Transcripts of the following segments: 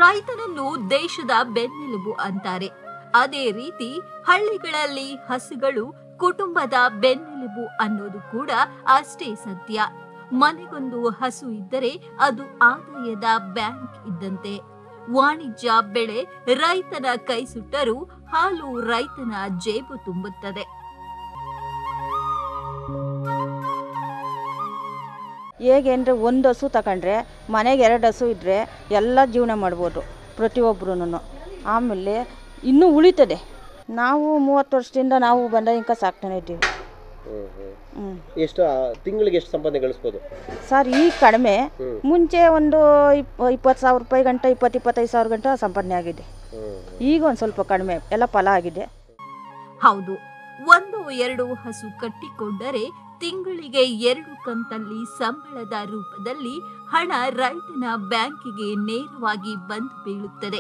ರೈತನನ್ನು ದೇಶದ ಬೆನ್ನೆಲುಬು ಅಂತಾರೆ ಅದೇ ರೀತಿ ಹಳ್ಳಿಗಳಲ್ಲಿ ಹಸುಗಳು ಕುಟುಂಬದ ಬೆನ್ನೆಲುಬು ಅನ್ನೋದು ಕೂಡ ಅಷ್ಟೇ ಸತ್ಯ ಮನೆಗೊಂದು ಹಸು ಇದ್ದರೆ ಅದು ಆದಾಯದ ಬ್ಯಾಂಕ್ ಇದ್ದಂತೆ ವಾಣಿಜ್ಯ ಬೆಳೆ ರೈತನ ಕೈ ಸುಟ್ಟರೂ ಹಾಲು ರೈತನ ಜೇಬು ತುಂಬುತ್ತದೆ ಹೇಗೆ ಅಂದರೆ ಒಂದು ಹಸು ತಗೊಂಡ್ರೆ ಮನೆಗೆ ಎರಡು ಹಸು ಇದ್ದರೆ ಎಲ್ಲ ಜೀವನ ಮಾಡ್ಬೋದು ಪ್ರತಿಯೊಬ್ಬರೂ ಆಮೇಲೆ ಇನ್ನೂ ಉಳಿತದೆ ನಾವು ಮೂವತ್ತು ವರ್ಷದಿಂದ ನಾವು ಬಂದ ಇಂಕ ಸಾಕ್ತಾನೆ ಇದ್ದೀವಿ ಹ್ಞೂ ಎಷ್ಟು ತಿಂಗಳಿಗೆ ಎಷ್ಟು ಸಂಪಾದನೆ ಗಳಿಸ್ಬೋದು ಸರ್ ಈಗ ಕಡಿಮೆ ಮುಂಚೆ ಒಂದು ಇಪ್ ಇಪ್ಪತ್ತು ಸಾವಿರ ರೂಪಾಯಿ ಗಂಟ ಇಪ್ಪತ್ತು ಇಪ್ಪತ್ತೈದು ಸಾವಿರ ಗಂಟ ಸಂಪಾದನೆ ಆಗಿದೆ ಈಗ ಒಂದು ಸ್ವಲ್ಪ ಕಡಿಮೆ ಎಲ್ಲ ಫಲ ಆಗಿದೆ ಹೌದು ಒಂದು ಎರಡು ಹಸು ಕಟ್ಟಿಕೊಂಡರೆ ತಿಂಗಳಿಗೆ ಎರಡು ಕಂತಲ್ಲಿ ಸಂಬಳದ ರೂಪದಲ್ಲಿ ಹಣ ರೈತನ ಬ್ಯಾಂಕಿಗೆ ನೇರವಾಗಿ ಬಂದು ಬೀಳುತ್ತದೆ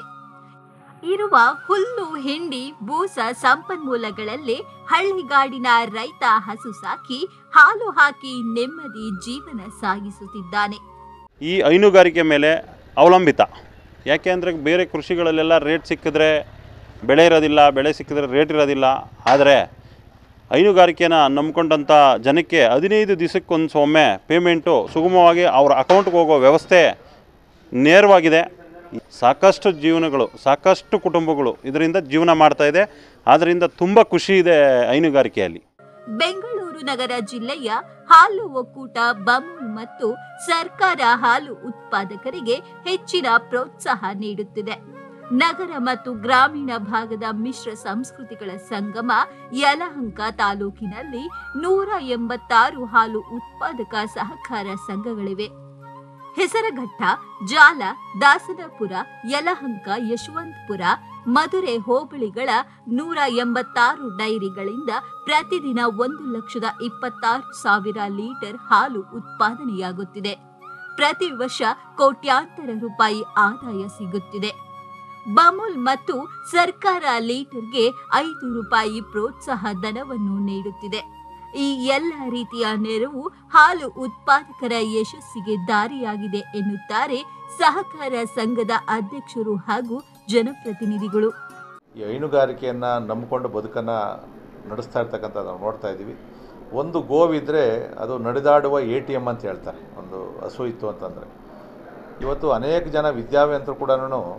ಇರುವ ಹುಲ್ಲು ಹಿಂಡಿ ಬೂಸ ಸಂಪನ್ಮೂಲಗಳಲ್ಲೇ ಹಳ್ಳಿಗಾಡಿನ ರೈತ ಹಸು ಸಾಕಿ ಹಾಲು ಹಾಕಿ ನೆಮ್ಮದಿ ಜೀವನ ಸಾಗಿಸುತ್ತಿದ್ದಾನೆ ಈ ಹೈನುಗಾರಿಕೆ ಮೇಲೆ ಅವಲಂಬಿತ ಯಾಕೆ ಅಂದರೆ ಬೇರೆ ಕೃಷಿಗಳಲ್ಲೆಲ್ಲ ರೇಟ್ ಸಿಕ್ಕಿದ್ರೆ ಬೆಳೆ ಇರೋದಿಲ್ಲ ಬೆಳೆ ಸಿಕ್ಕಿದ್ರೆ ರೇಟ್ ಇರೋದಿಲ್ಲ ಆದರೆ ಹೈನುಗಾರಿಕೆನ ನಂಬ್ಕೊಂಡಂಥ ಜನಕ್ಕೆ ಹದಿನೈದು ದಿವಸಕ್ಕೊಂದು ಒಮ್ಮೆ ಪೇಮೆಂಟು ಸುಗಮವಾಗಿ ಅವ್ರ ಅಕೌಂಟ್ಗೆ ಹೋಗೋ ವ್ಯವಸ್ಥೆ ನೇರವಾಗಿದೆ ಸಾಕಷ್ಟು ಜೀವನಗಳು ಸಾಕಷ್ಟು ಕುಟುಂಬಗಳು ಇದರಿಂದ ಜೀವನ ಮಾಡ್ತಾ ಇದೆ ಆದ್ದರಿಂದ ತುಂಬ ಖುಷಿ ಇದೆ ಹೈನುಗಾರಿಕೆಯಲ್ಲಿ ಬೆಂಗಳೂರು ನಗರ ಜಿಲ್ಲೆಯ ಹಾಲು ಒಕ್ಕೂಟ ಬಮೂಲ್ ಮತ್ತು ಸರ್ಕಾರ ಹಾಲು ಉತ್ಪಾದಕರಿಗೆ ಹೆಚ್ಚಿನ ಪ್ರೋತ್ಸಾಹ ನೀಡುತ್ತಿದೆ ನಗರ ಮತ್ತು ಗ್ರಾಮೀಣ ಭಾಗದ ಮಿಶ್ರ ಸಂಸ್ಕೃತಿಗಳ ಸಂಗಮ ಯಲಹಂಕ ತಾಲೂಕಿನಲ್ಲಿ ನೂರ ಎಂಬತ್ತಾರು ಹಾಲು ಉತ್ಪಾದಕ ಸಹಕಾರ ಸಂಘಗಳಿವೆ ಹೆಸರಘಟ್ಟ ಜಾಲ ದಾಸನಪುರ ಯಲಹಂಕ ಯಶವಂತಪುರ ಮಧುರೆ ಹೋಬಳಿಗಳ ನೂರ ಎಂಬತ್ತಾರು ಡೈರಿಗಳಿಂದ ಪ್ರತಿದಿನ ಒಂದು ಲಕ್ಷದ ಇಪ್ಪತ್ತಾರು ಸಾವಿರ ಲೀಟರ್ ಹಾಲು ಉತ್ಪಾದನೆಯಾಗುತ್ತಿದೆ ಪ್ರತಿ ವರ್ಷ ಕೋಟ್ಯಾಂತರ ರೂಪಾಯಿ ಆದಾಯ ಸಿಗುತ್ತಿದೆ ಬಮೂಲ್ ಮತ್ತು ಸರ್ಕಾರ ಲೀಟರ್ಗೆ ಐದು ರೂಪಾಯಿ ಪ್ರೋತ್ಸಾಹ ಧನವನ್ನು ನೀಡುತ್ತಿದೆ ಈ ಎಲ್ಲ ರೀತಿಯ ನೆರವು ಹಾಲು ಉತ್ಪಾದಕರ ಯಶಸ್ಸಿಗೆ ದಾರಿಯಾಗಿದೆ ಎನ್ನುತ್ತಾರೆ ಸಹಕಾರ ಸಂಘದ ಅಧ್ಯಕ್ಷರು ಹಾಗೂ ಜನಪ್ರತಿನಿಧಿಗಳು ಈ ಹೈನುಗಾರಿಕೆಯನ್ನು ನಂಬಿಕೊಂಡು ಬದುಕನ್ನು ನಡೆಸ್ತಾ ಇರ್ತಕ್ಕಂಥ ನಾವು ನೋಡ್ತಾ ಇದ್ದೀವಿ ಒಂದು ಗೋವಿದ್ದರೆ ಅದು ನಡೆದಾಡುವ ಎ ಟಿ ಎಮ್ ಅಂತ ಹೇಳ್ತಾರೆ ಒಂದು ಹಸು ಇತ್ತು ಅಂತಂದರೆ ಇವತ್ತು ಅನೇಕ ಜನ ವಿದ್ಯಾವಂತರು ಕೂಡ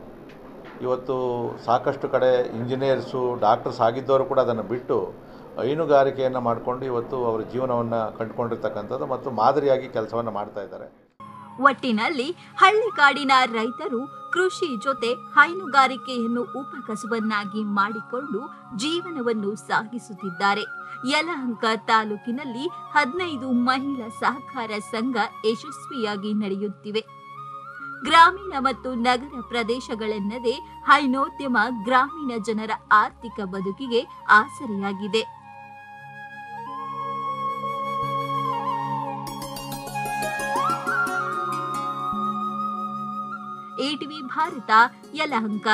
ಇವತ್ತು ಸಾಕಷ್ಟು ಕಡೆ ಇಂಜಿನಿಯರ್ಸು ಡಾಕ್ಟರ್ಸ್ ಆಗಿದ್ದವರು ಕೂಡ ಅದನ್ನು ಬಿಟ್ಟು ಹೈನುಗಾರಿಕೆಯನ್ನು ಮಾಡಿಕೊಂಡು ಇವತ್ತು ಅವರ ಜೀವನವನ್ನು ಕಂಡುಕೊಂಡಿರ್ತಕ್ಕಂಥದ್ದು ಮತ್ತು ಮಾದರಿಯಾಗಿ ಕೆಲಸವನ್ನು ಮಾಡ್ತಾ ಇದ್ದಾರೆ ಒಟ್ಟಿನಲ್ಲಿ ಹಳ್ಳಿಗಾಡಿನ ರೈತರು ಕೃಷಿ ಜೊತೆ ಹೈನುಗಾರಿಕೆಯನ್ನು ಉಪಕಸುಬನ್ನಾಗಿ ಮಾಡಿಕೊಂಡು ಜೀವನವನ್ನು ಸಾಗಿಸುತ್ತಿದ್ದಾರೆ ಯಲಹಂಕ ತಾಲೂಕಿನಲ್ಲಿ ಹದಿನೈದು ಮಹಿಳಾ ಸಹಕಾರ ಸಂಘ ಯಶಸ್ವಿಯಾಗಿ ನಡೆಯುತ್ತಿವೆ ಗ್ರಾಮೀಣ ಮತ್ತು ನಗರ ಪ್ರದೇಶಗಳೆನ್ನದೇ ಹೈನೋದ್ಯಮ ಗ್ರಾಮೀಣ ಜನರ ಆರ್ಥಿಕ ಬದುಕಿಗೆ ಆಸರೆಯಾಗಿದೆ ಎಟಿವಿ ಭಾರತ ಯಲಹಂಕ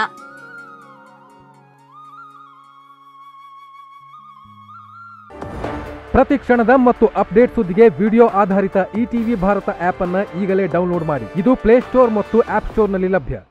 ಪ್ರತಿ ಕ್ಷಣದ ಮತ್ತು ಅಪ್ಡೇಟ್ ಸುದ್ದಿಗೆ ವಿಡಿಯೋ ಆಧಾರಿತ ಇ ಟಿವಿ ಭಾರತ ಆಪ್ ಅನ್ನ ಈಗಲೇ ಡೌನ್ಲೋಡ್ ಮಾಡಿ ಇದು ಪ್ಲೇಸ್ಟೋರ್ ಮತ್ತು ಆಪ್ ಸ್ಟೋರ್ನಲ್ಲಿ ಲಭ್ಯ